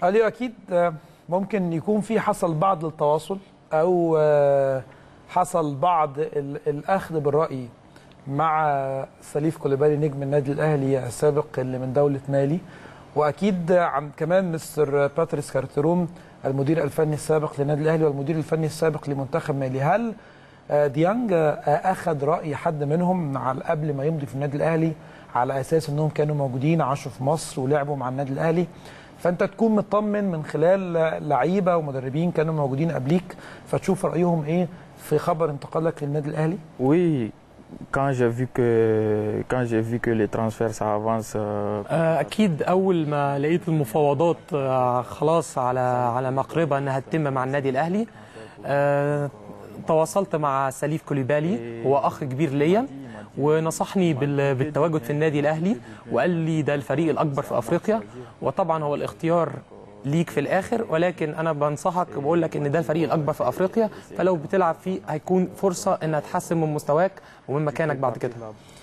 اليو اكيد آه، ممكن يكون في حصل بعض التواصل او آه، حصل بعض ال- الاخذ بالراي مع سليف كوليبالي نجم النادي الاهلي السابق اللي من دوله مالي واكيد عن كمان مستر باتريس كارتروم المدير الفني السابق للنادي الاهلي والمدير الفني السابق لمنتخب مالي هل آه، ديانج آه، اخذ راي حد منهم على قبل ما يمضي في النادي الاهلي على اساس انهم كانوا موجودين عاشوا في مصر ولعبوا مع النادي الاهلي فانت تكون مطمن من خلال لعيبه ومدربين كانوا موجودين قبليك فتشوف رايهم ايه في خبر انتقالك للنادي الاهلي Oui, quand j'ai vu que quand j'ai vu que les transferts ça avance, euh, آه، اكيد اول ما لقيت المفاوضات آه، خلاص على على مقربه انها تتم مع النادي الاهلي آه، تواصلت مع سليف كوليبالي هو اخ كبير ليا ونصحني بال- بالتواجد في النادي الاهلي وقال لي ده الفريق الاكبر في افريقيا وطبعا هو الاختيار ليك في الاخر ولكن انا بنصحك وبقول لك ان ده الفريق الاكبر في افريقيا فلو بتلعب فيه هيكون فرصه انها تحسن من مستواك ومن مكانك بعد كده